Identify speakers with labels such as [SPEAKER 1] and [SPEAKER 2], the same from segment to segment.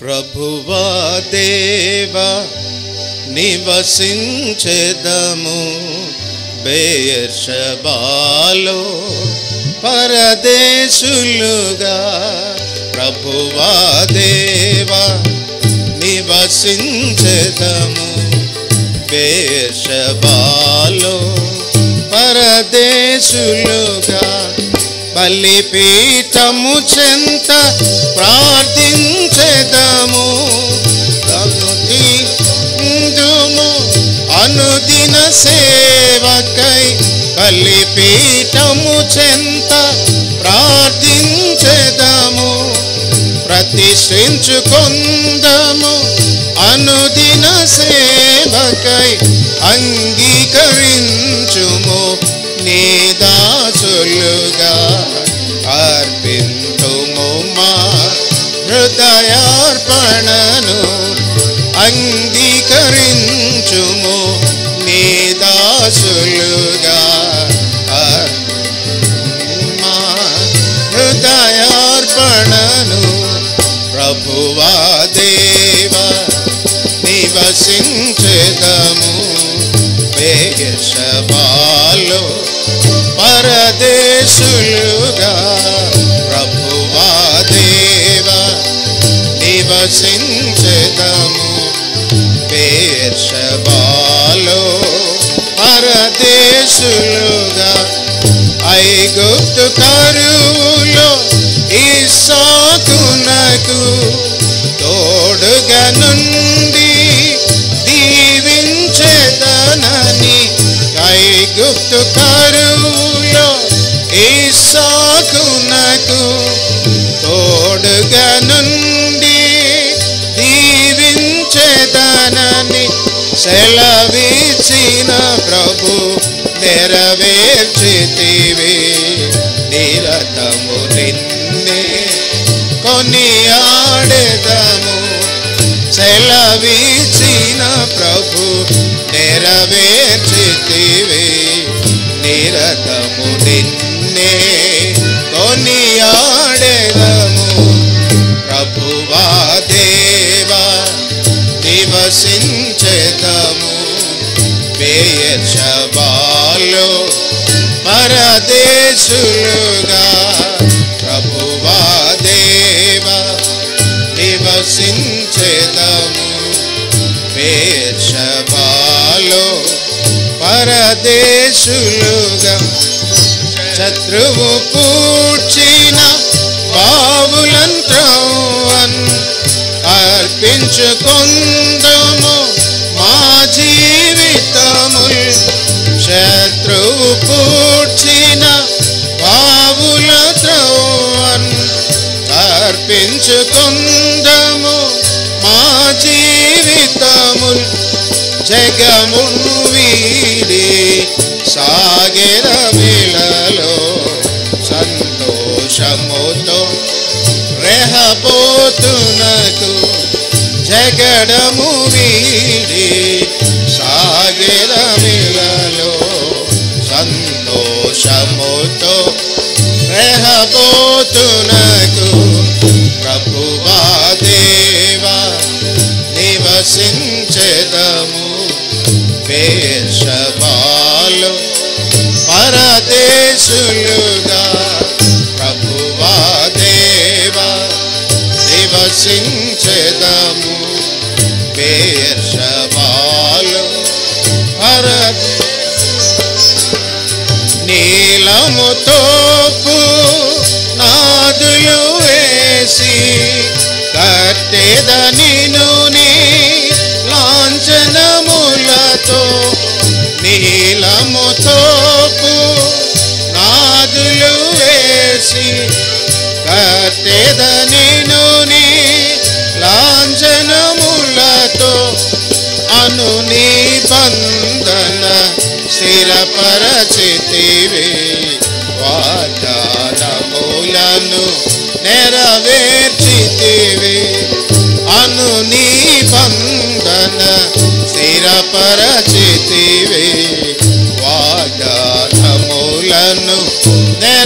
[SPEAKER 1] ప్రభువా దేవా నివసించెదము బేయర్షబాలో పరదేశులుగా ప్రభువా దేవా నివసించెదము బేషబాలో పరదేశులుగా బలిపీఠము చెంత ప్రార్థించెదము అనుదినము అనుదిన సేవకై బలిపీఠము చెంత ప్రార్థించెదము ప్రతిష్ఠించుకొందము అనుదిన సేవకై అంగీకరించుము నీ దాసులుగా అర్పింతుము మా హృదయార్పణను అంగీకరించుము నీ దాసులుగా అర్పింతుము మా హృదయార్పణను ప్రభువా దేవా నివసించెదము వేషబాలో పరదేశులుగా ప్రభువా దేవా నివసించెదము వేషబాలో పరదేశులుగా ఐగుప్తు కరువులో ఇస్సాకునకు తోడుగా నుండి దీవించేదనని ఐగుప్తు కరువులో ఇస్సాకునకు తోడుగా నుండి దీవించేదనని సెలవిచ్చిన ప్రభు నెరవేర్చితివి నిరతము నిన్నే కొనియాడెదము సెలవిచ్చిన ప్రభు నెరవేర్చితివి నిరతము నిన్నే కొనియాడెదము ప్రభువా దేవా నివసించెదము బేయర్షబాలో పరదేశులుగా ప్రభువా దేవా నివసించెదము బేర్షబాలో పరదేశులుగా శత్రువు పూడ్చిన బావులంత్రవన్ అర్పించుకొందము మా జీవితముల్ శత్రువు పూడ్చిన బావుల త్రవన్ అర్పించుకొందము మా జీవితముల్ జగమును వీడి సాగెర వేళలో సంతోషముతో రెహబోతునకు జగడము వీడి సాగెర వేళలో సంతోషముతో రెహబోతునకు ప్రభువా దేవా నివసించెదము వేషబాలు పరదేశులుగా ప్రభువా దేవా నివసించెదము వేషబాలు పరద నీలము తోపు నాదులు వేసి కట్టెద నిను నీ లాంఛనములతో నీలము తోపు నాదులు వేసి కట్టెద నిను నీ లాంఛనములతో అను నీ బంధన స్థిరపరచితివి వాగ్దానములను నెరవేర్చితివి అను నీ బంధన స్థిరపరచితివి వాగ్దానములను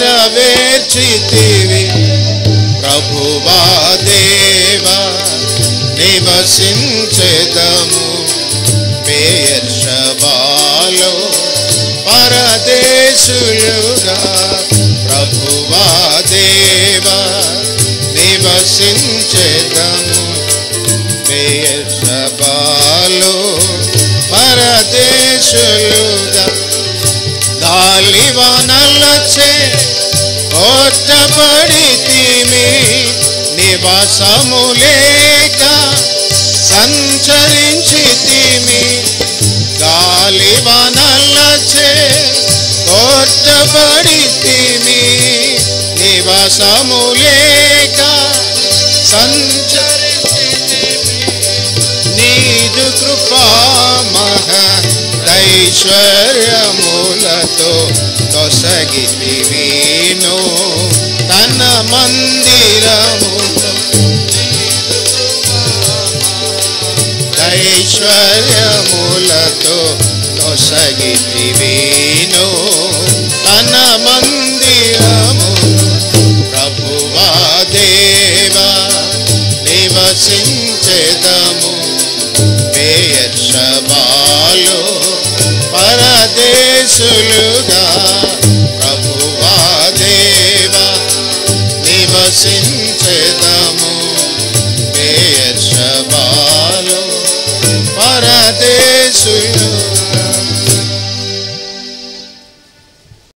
[SPEAKER 1] నెరవేర్చితివి ప్రభువా దేవా నివసించెదము పేర్షబాలో పరదేశులుగా ప్రభువా దేవా నివసించెదము పేర్షబాలో పరదేశులుగా గాలివానలచే కోట్టబడితిమి నివాసము లేక సంచరించితిమి గాలివానలచే కోట్టబడితిమి నివాసము లేక సంచరించితిమి నీదు కృపా మహా దైశ్వర్యములతో కొసగితివీను తన మందిరముతో దైశ్వర్యములతో కొసగితివీను తన మందిరము ప్రభువా దేవా నివసించెదము పేర్షబాలో పరదేశులుగా ప్రభువా దేవా నివసించెదము